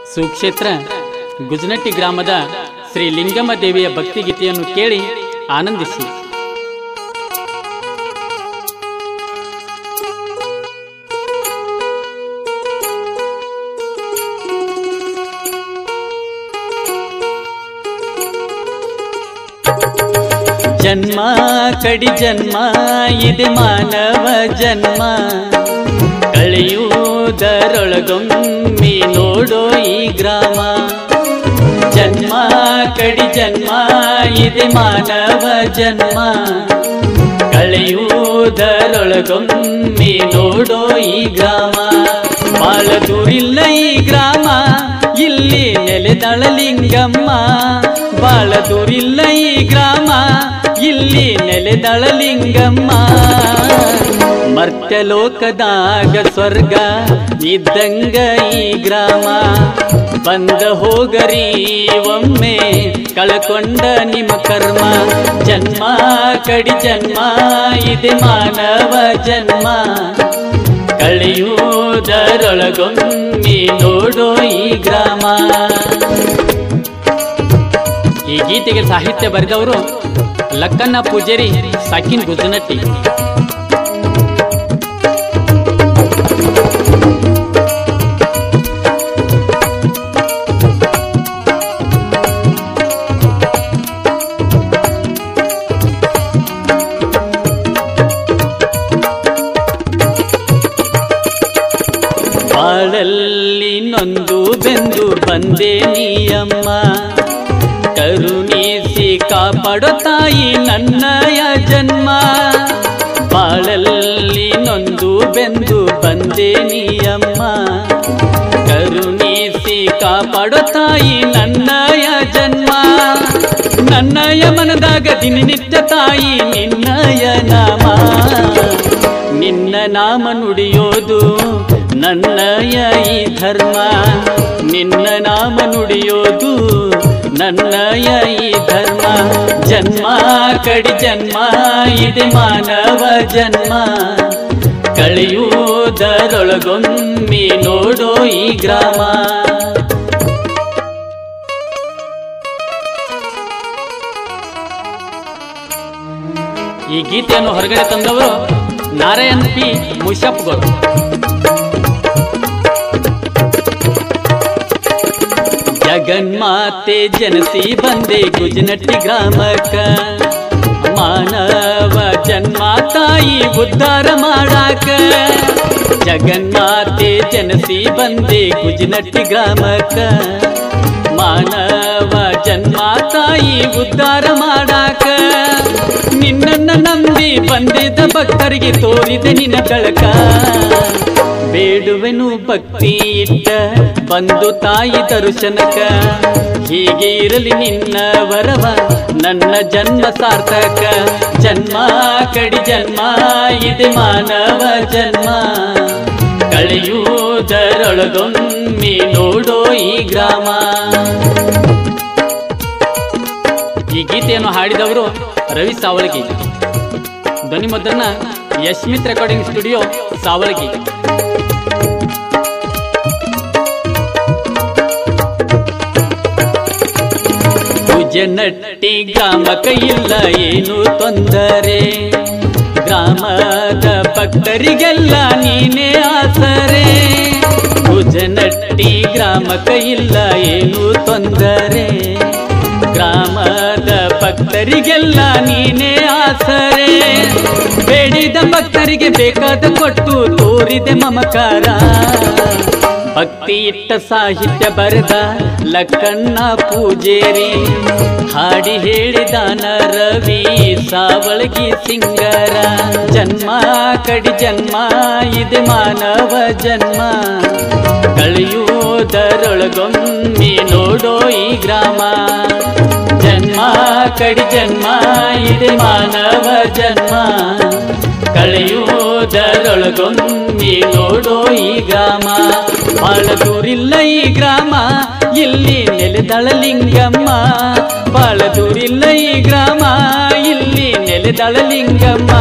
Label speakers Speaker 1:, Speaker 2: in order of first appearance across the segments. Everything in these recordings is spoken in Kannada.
Speaker 1: ಸುಕ್ಷೇತ್ರ ಗುಜನಟ್ಟಿ ಗ್ರಾಮದ ಶ್ರೀ ಲಿಂಗಮ್ಮ ದೇವಿಯ ಭಕ್ತಿಗೀತೆಯನ್ನು ಕೇಳಿ ಆನಂದಿಸಿ ಜನ್ಮ ಕಡಿ ಜನ್ಮ ಇದೆ ಮಾನವ ಜನ್ಮ ಕಳೆಯುವುದರೊಳಗೊಮ್ಮೆ ನೋಡೋ ಈ ಗ್ರಾಮ ಜನ್ಮ ಕಡಿ ಜನ್ಮ ಇದೆ ಮಾನವ ಜನ್ಮ ಕಳೆಯುವುದರೊಳಗೊಮ್ಮೆ ನೋಡೋ ಈ ಗ್ರಾಮ ಬಾಳ ದೂರಿಲ್ಲ ಈ ಗ್ರಾಮ ಇಲ್ಲಿ ನೆಲೆದಳ ಲಿಂಗಮ್ಮ ಬಾಳ ದೂರಿಲ್ಲ ಈ ಗ್ರಾಮ ಇಲ್ಲಿ ನೆಲೆದಳ ಲಿಂಗಮ್ಮ ಮರ್ತ್ಯಲೋಕದಾಗ ಸ್ವರ್ಗ ಇದ್ದಂಗ ಈ ಗ್ರಾಮ ಬಂದ ಹೋಗರಿ ಒಮ್ಮೆ ಕಳ್ಕೊಂಡ ನಿಮ್ಮ ಕರ್ಮ ಜನ್ಮ ಕಡಿ ಜನ್ಮ ಇದೆ ಮಾನವ ಜನ್ಮ ಕಳೆಯುವುದರೊಳಗೊಮ್ಮೆ ನೋಡೋ ಈ ಗ್ರಾಮ ಈ ಗೀತೆಗೆ ಸಾಹಿತ್ಯ ಬರೆದವರು ಲಕ್ಕನ್ನ ಪೂಜಾರಿ ಸಾಕಿನ್ ಗುಜನಟ್ಟಿ ಬಾಳಲ್ಲಿ ನೊಂದು ಬೆಂದು ಬಂದೆ ನೀಯಮ್ಮ ಕರುಣಿಸಿ ಕಾಪಾಡೋ ತಾಯಿ ನನ್ನಯ ಜನ್ಮ ಬಾಳಲ್ಲಿ ನೊಂದು ಬೆಂದು ಬಂದೆ ನೀಯಮ್ಮ ಕರುಣಿಸಿ ಕಾಪಾಡೋ ತಾಯಿ ನನ್ನಯ ಜನ್ಮ ನನ್ನಯ ಮನದಾಗ ದಿನನಿತ್ಯ ತಾಯಿ ನಿನ್ನಯ ನಾಮ ನಿನ್ನ ನಾಮ ನುಡಿಯೋದು ನನ್ನಯ ಈ ಧರ್ಮ ನಿನ್ನ ನಾಮ ನುಡಿಯೋದು ನನ್ನಯ ಈ ಧರ್ಮ ಜನ್ಮ ಕಡಿ ಜನ್ಮ ಇದೆ ಮಾನವ ಜನ್ಮ ಕಳೆಯುವುದರೊಳಗೊಮ್ಮೆ ನೋಡೋ ಈ ಗ್ರಾಮ ಈ ಗೀತೆಯನ್ನು ಹೊರಗಡೆ ತಂದವರು ನಾರಾಯಣ್ ಪಿ ಮುಷಪ್ಗಳು ಜಗನ್ಮಾತೆ ಜನಸಿ ಬಂದೆ ಗುಜನಟ್ಟಿ ಗ್ರಾಮಕ್ಕ ಮಾನವ ಜನ್ಮ ತಾಯಿ ಉದ್ಧಾರ ಮಾಡಾಕ ಜಗನ್ಮಾತೆ ಜನಸಿ ಬಂದೆ ಗುಜನಟ್ಟಿ ಗ್ರಾಮಕ್ಕ ಮಾನವ ಜನ್ಮ ತಾಯಿ ಉದ್ಧಾರ ಮಾಡಾಕ ನಿನ್ನನ್ನ ನಂಬಿ ಬಂದಿದ್ದ ಭಕ್ತರಿಗೆ ತೋರಿದೆ ನಿನ್ನ ಬೆಳಕ ಬೇಡುವೆನು ಭಕ್ತಿ ಇಟ್ಟ ಬಂದು ತಾಯಿ ದರ್ಶನಕ ಹೀಗೆ ಇರಲಿ ನಿನ್ನ ವರವ ನನ್ನ ಜನ್ಮ ಸಾರ್ಥಕ ಜನ್ಮ ಕಡಿ ಜನ್ಮ ಇದೆ ಮಾನವ ಜನ್ಮ ಕಳೆಯುವುದರೊಳಗೊಮ್ಮೆ ನೋಡೋ ಈ ಗ್ರಾಮ ಈ ಗೀತೆಯನ್ನು ಹಾಡಿದವರು ರವಿ ಸಾವಳಗಿ ಧ್ವನಿಮುದ್ರಣ ಯಶ್ಮಿತ್ ರೆಕಾರ್ಡಿಂಗ್ ಸ್ಟುಡಿಯೋ ಸಾವಳಗಿ ನಟ್ಟಿ ಗ್ರಾಮಕ ಇಲ್ಲ ಏನು ತೊಂದರೆ ಗ್ರಾಮದ ಭಕ್ತರಿಗೆಲ್ಲ ನೀನೇ ಆಸರೆ ಭುಜನಟ್ಟಿ ಗ್ರಾಮಕ ಇಲ್ಲ ಏನು ತೊಂದರೆ ಗ್ರಾಮದ ಭಕ್ತರಿಗೆಲ್ಲ ನೀನೇ ಆಸರೆ ಬೇಡಿದ ಭಕ್ತರಿಗೆ ಬೇಕಾದ ಕೊಟ್ಟು ತೋರಿದೆ ಮಮಕಾರ ಭಕ್ತಿ ಇಟ್ಟ ಸಾಹಿತ್ಯ ಬರೆದ ಲಕ್ಕಣ್ಣ ಪೂಜೇರಿ ಹಾಡಿ ಹೇಳಿದಾನ ರವಿ ಸಾವಳಗಿ ಸಿಂಗರ ಜನ್ಮ ಕಡಿ ಜನ್ಮ ಇದೆ ಮಾನವ ಜನ್ಮ ಕಳೆಯುವುದರೊಳಗೊಮ್ಮೆ ನೋಡೋ ಈ ಗ್ರಾಮ ಜನ್ಮ ಕಡಿ ಜನ್ಮ ಇದೆ ಮಾನವ ಜನ್ಮ ಕಳೆಯುವುದರೊಳಗೊಮ್ಮೆ ನೋಡೋ ಈ ಗ್ರಾಮ ಬಾಳ ದೂರಿಲ್ಲ ಈ ಗ್ರಾಮ ಇಲ್ಲಿ ನೆಲೆದಳ ಲಿಂಗಮ್ಮ ಬಾಳ ದೂರಿಲ್ಲ ಈ ಗ್ರಾಮ ಇಲ್ಲಿ ನೆಲೆದಳ ಲಿಂಗಮ್ಮ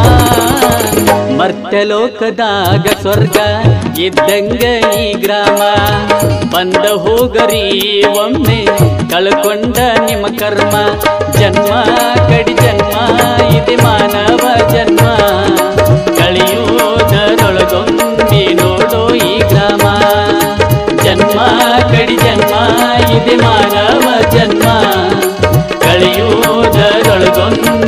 Speaker 1: ಮರ್ತ್ಯಲೋಕದಾಗ ಸ್ವರ್ಗ ಇದ್ದಂಗ ಈ ಗ್ರಾಮ ಬಂದ ಹೋಗರಿ ಒಮ್ಮೆ ಕಳ್ಕೊಂಡ ನಿಮ್ಮ ಕರ್ಮ ಜನ್ಮ ಕಡಿ ಜನ್ಮ ಇದೆ ಮಾನವ ಜನ್ಮ ಕಳಿಯೋದರೊಳಗೊಂದಿ ನೋಡೋ ಈ ಗ್ರಾಮ ಜನ್ಮ ಕಡಿ ಜನ್ಮ ಇದೆ ಮಾನವ ಜನ್ಮ ಕಳಿಯೋದರೊಳಗೊಂದಿ